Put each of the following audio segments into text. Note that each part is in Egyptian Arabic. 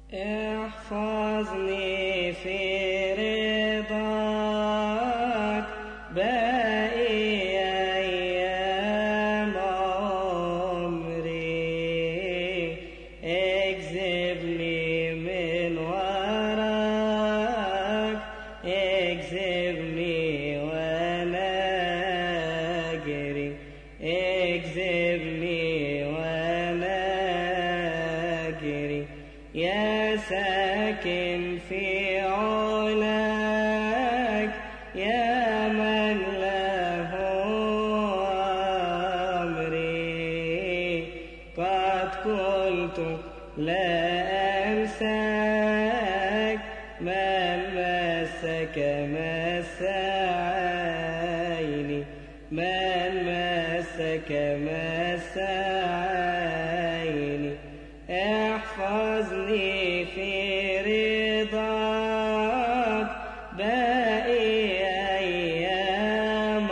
احفظني في رضاك باقي أيام عمري اجذبني من وراك اجذبني وانا اجري اجذبني وانا اجري يا ساكن في علاك يا من له أمري قد قلت لا أنساك من مسك مس عيني من مسك مس عيني احفظني في رضاك باقي أيام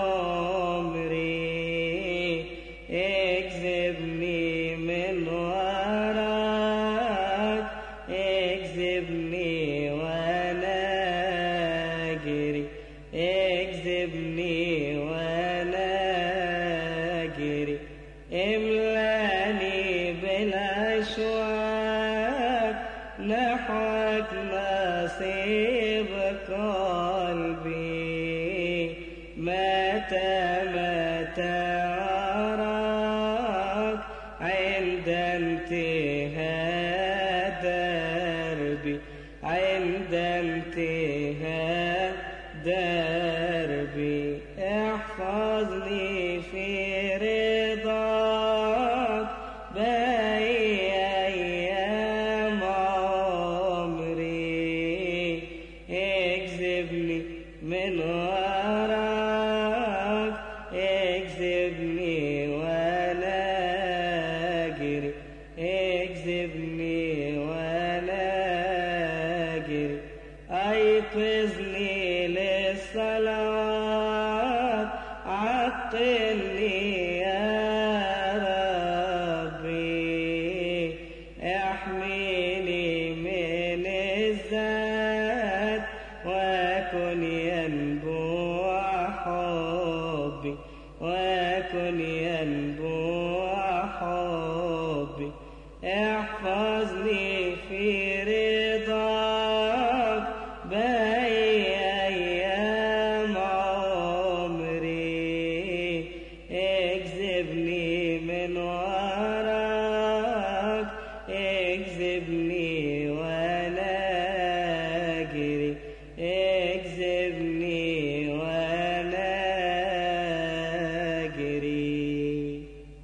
عمري اكذبني من وراك اكذبني وانا اجري اكذبني وانا اجري املاني بالاشواق نحوك نصيب قلبي متى متى أراك عند انتهاء دربي عند انتهاء دربي احفظني في رضاك باقي أيام عمري اكذبني من وراك اكذبني وانا اجري اكذبني وانا اجري ايقظني للصلوات عطلني يا ربي احميني من الذات وكن ينبوع حبي وكن ينبوع حبي احفظني في رضاك باقي أيام عمري اكذبني من وراك اكذبني وانا اجري اكذبني وانا اجري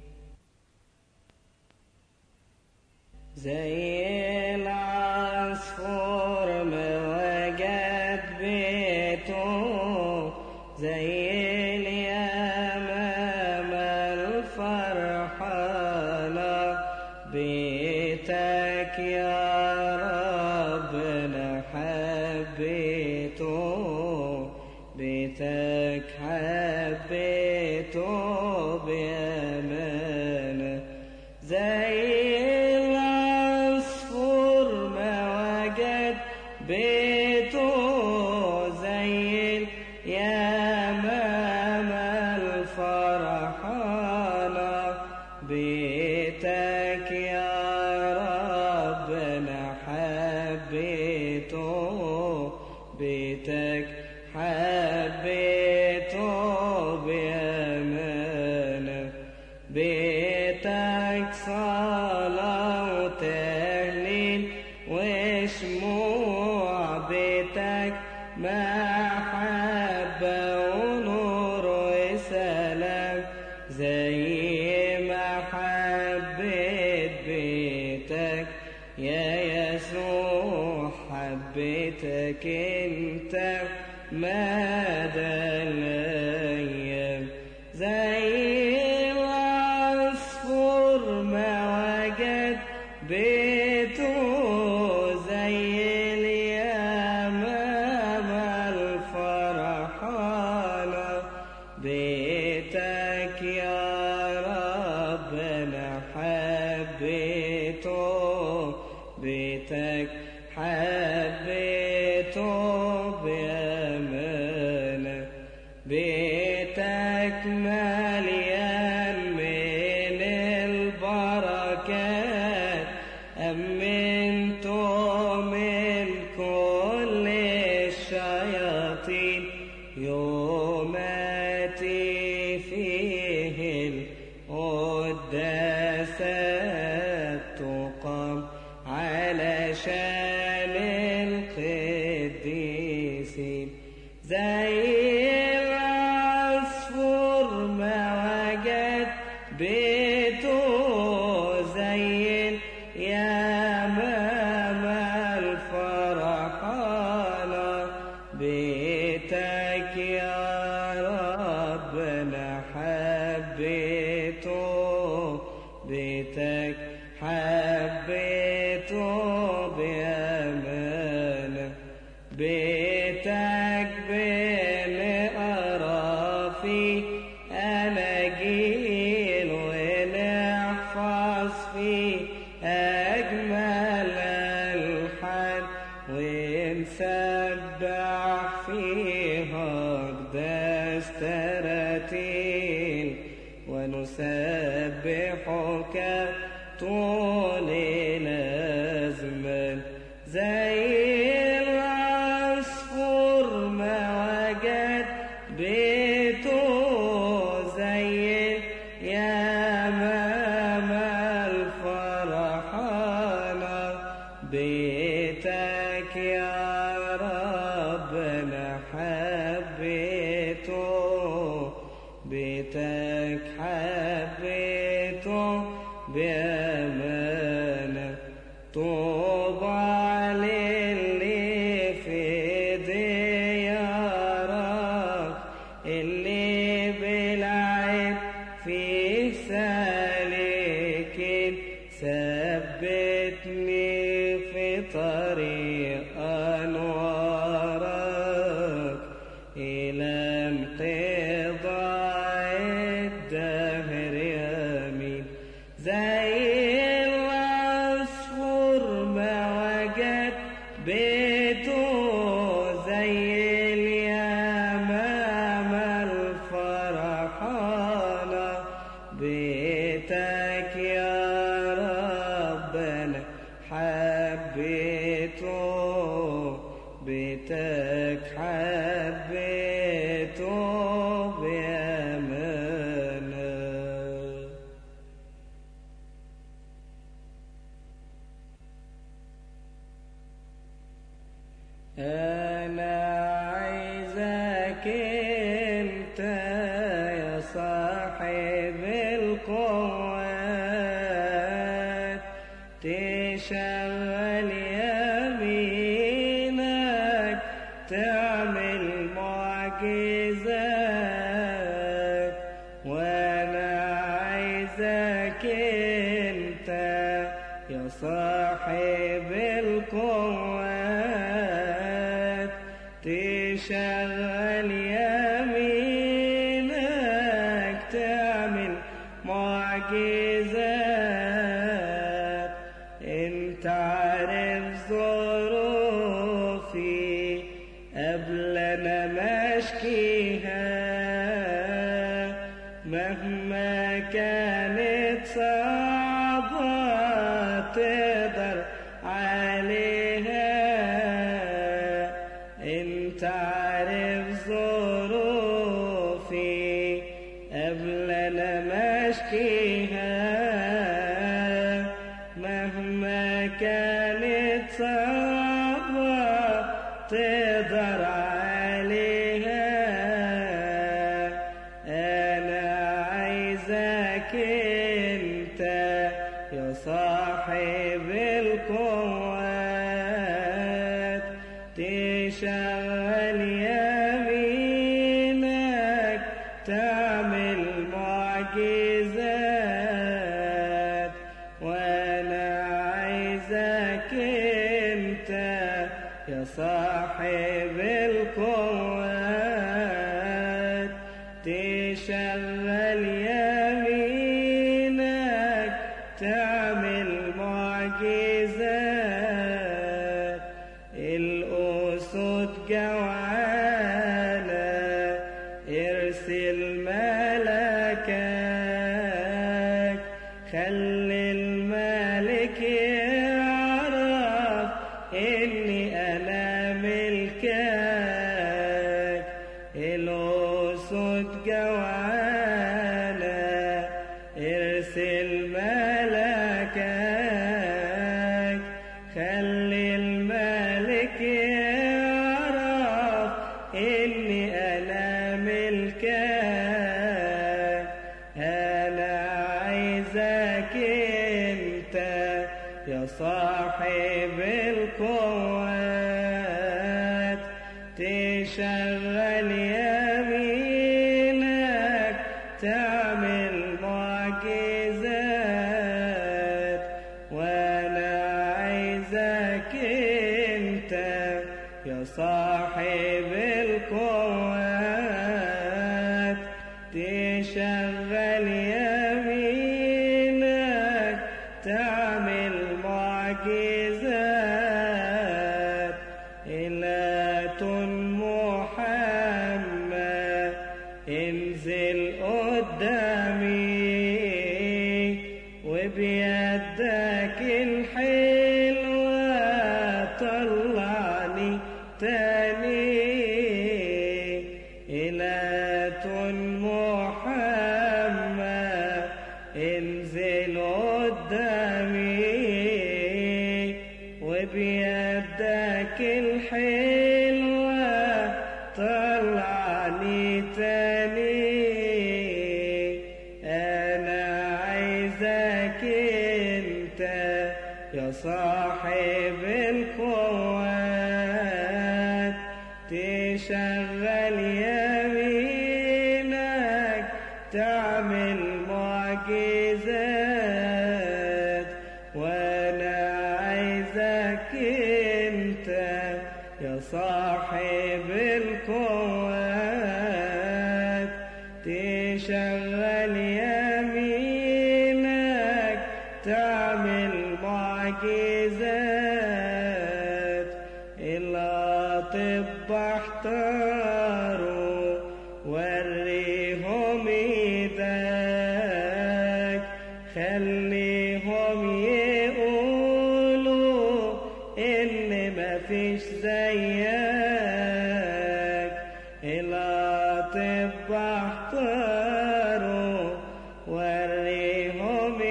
زي العصفور ما وجد بيته زي اليمام الفرحانة بيتك يا ربنا حبيته بيتك حبيته بأمانة زي العصفور ما وجد بيته زي اليمام الفرحانة بيتك يا ربنا حبيته بيتك حبيته بأمانة بيتك صلاة وتهليل وشموع بيتك محبة ونور وسلام زي ما حبيت بيتك يا يسوع حبيتك انت مدى الايام زي العصفور ما وجد بيته زي اليمام الفرحانة بيتك يا ربنا حبيته بيتك حبيته بأمانة بيتك مليان من البركات أمنته من كل الشياطين يوماتي فيه القداسات تقام علشان القديسين زي العصفور ما وجد بيته زي يا ماما الفرحانة بيتك يا ربنا حبيته بيتك حبيته بأمانة بيتك بنقرا فيه أناجيل ونحفظ فيه أجمل الحان ونسبح فيها أقداس تراتيل ونسبحك طول الأزمان زي العصفور ما وجد بيته زي يا ماما الفرحانة بيتك يا ربنا حبيته بيتك حبيته بأمانة طوبى للي في ديارك اللي بلعب في سالكين ثبتني في طريق أنوارك إلى انقضاء الدهر يمين زي العصفور ما وجد بيته زي اليمامة الفرحانة بيتك يا ربنا حبيته بيتك حبيته بأمانة أنا عايزك أنت يا صاحب القوات تشغل يمينك تعمل معجزات وأنا عايزك أنت يا صاحب القوات تشغل يمينك تعمل معجزات انت عارف ظروفي قبل انا ما اشكيها مهما كانت صعبة تقدر عليها انت عارف ظروفي قبل انا ما اشكيها مهما كانت صعبة تقدر عليها انا عايزك انت يا صاحب القوات تشغل يمينك تعمل معجزات وانا عايزك انت يا صاحب القوات تشغل يمينك تعمل معجزات جوعانا ارسل ملكك خلي الملك يعرف اني انا ملكك الاسود جوعانا ارسل ملكك خلي الملك يعرف اني انا ملكك انا عايزك انت يا صاحب القوات تشغل يمينك تعمل معجزات وانا عايزك انت يا صاحب القوات تشغل يمينك تعمل معجزات إلى محمد انزل قدامي وبيدك الحلوة طلعني تاني إلى محمد انزل قدامي وبيدك الحلوة طلعني تاني أنا عايزك أنت يا صاحب القوات تشغل يمينك تعمل معجزات وانا عايزك انت يا صاحب القوات تشغل يمينك تعمل معجزات الأطباء احتاروا وريهم ايدك خليهم يقولوا ان مفيش زيك الأطباء احتاروا وريهم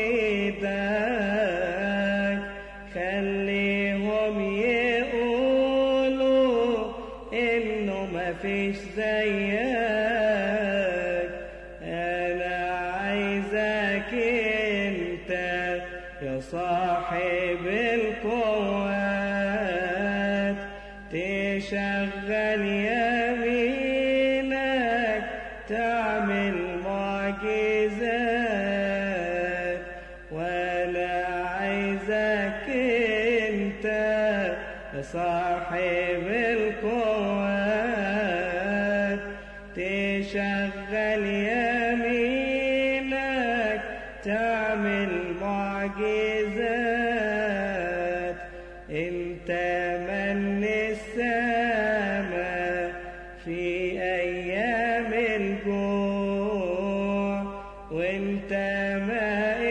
ايدك خليهم يقولوا انه مفيش زيك انا عايزك انت يا صاحب القوات تشغل يمينك تعمل معجزات وانا عايزك انت يا صاحب القوات تشغل يمينك تعمل معجزات انت من السماء في ايام الجوع وانت ماء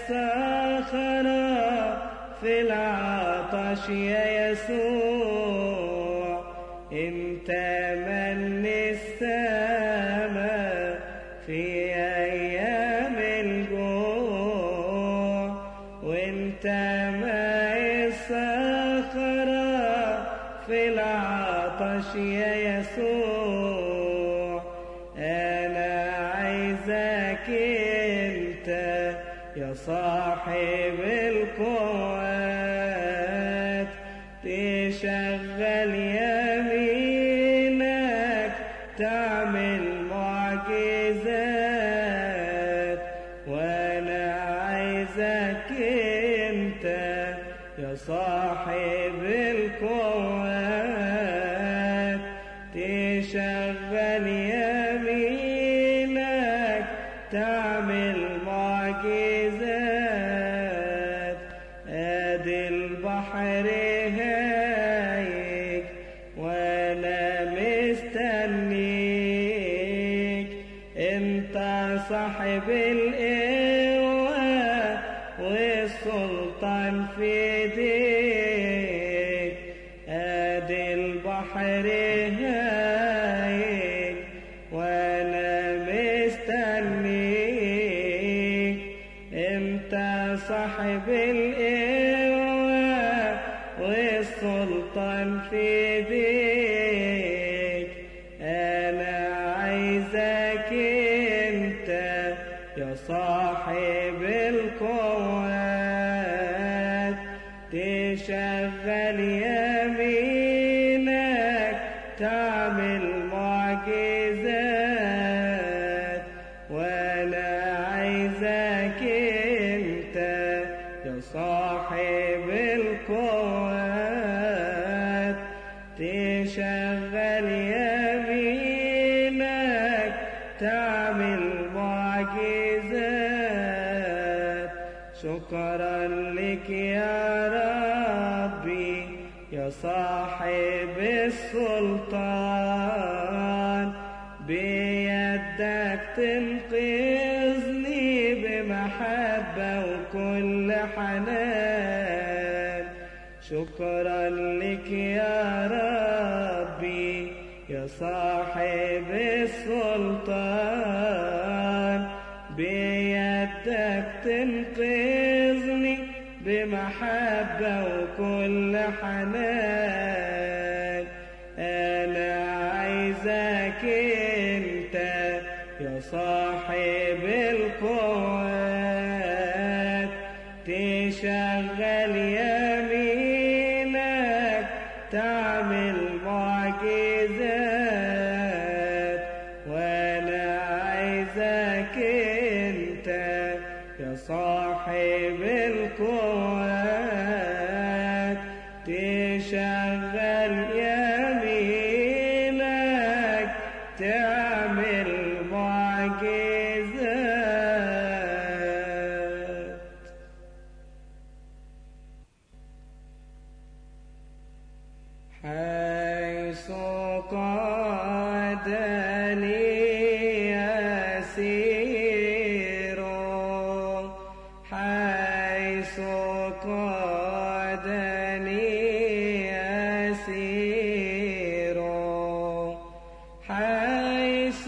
الصخرة في العطش يا يسوع انت من السماء في ايام الجوع وانت ماء الصخرة في العطش يا يسوع انا عايزك انت يا صاحب القوات تشغل يمينك تعمل معجزات وانا عايزك انت يا صاحب القوات تشغل يمينك تعمل معجزات ادي البحر هايج ولا صاحب القوة والسلطان في ايديك ادي البحر هايج وانا مستنيك انت صاحب القوة والسلطان في ايديك انا عايزك انت يا صاحب القوات تشغل يمينك تعمل معجزات وانا عايزك انت يا صاحب القوات تشغل يمينك تعمل معجزات شكرا لك يا ربي يا صاحب السلطان بيدك تنقذني بمحبة وكل حنان شكرا لك يا ربي يا صاحب السلطان بيدك تنقذني بمحبة وكل حنان أنا عايزك أنت يا صاحب القوات تشغل يمينك تعمل معجزات وانا عايزك انت يا صاحب القوات تشغل يمينك تعمل معجزات حيث قادني أسير حيث قادني أسير حيث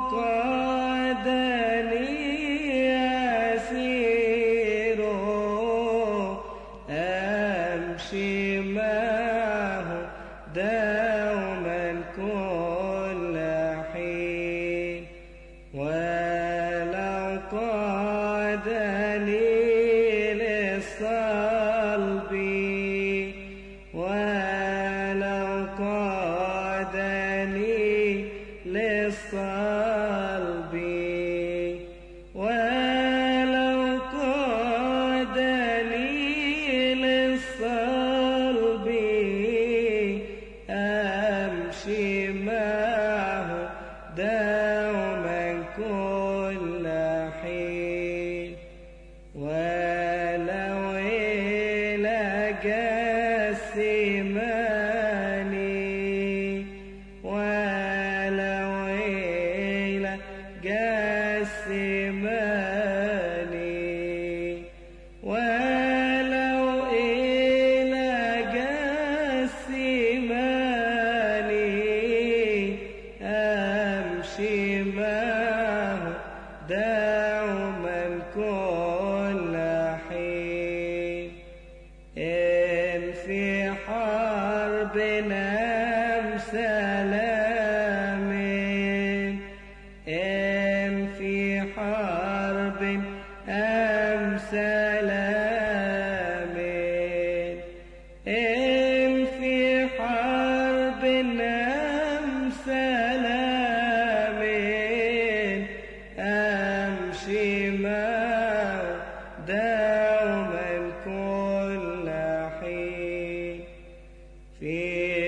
قادني أسير أمشي معه دوما كل حين ولو قادني للصلب ولو قادني للصلب ولو قادني للصلب أمشي معه دوما كل حين ولو إلى جسماني ولو إلى جسماني ولو إلى جسماني أمشي معه دوما كل حين إن في حرب نام سلام إن في حرب أم سلام إن في حرب أم سلام أمشي معه دوما كل حين في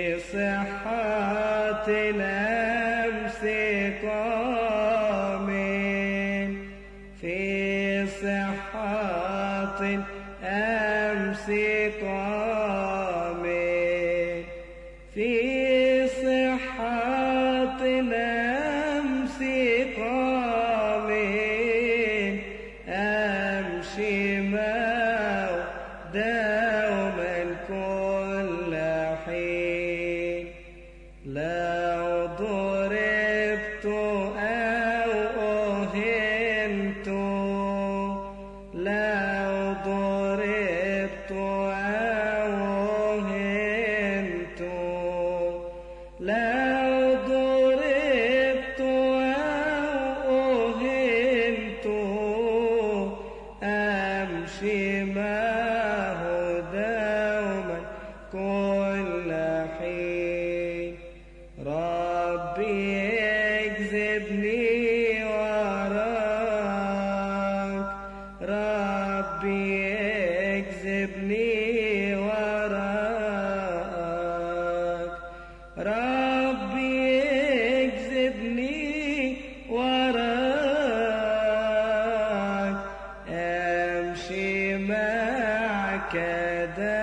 صحة الأمس قام في صحة الأمس قام في صحة الأمس قام دوما كل حين لو ضربت أو أهنت لو ضربت أو أهنت لو ضربت أو أهنت أمشي معه دوما كل حين ربي يجذبني وراك ربي يجذبني وراك ربي يجذبني وراك امشي معك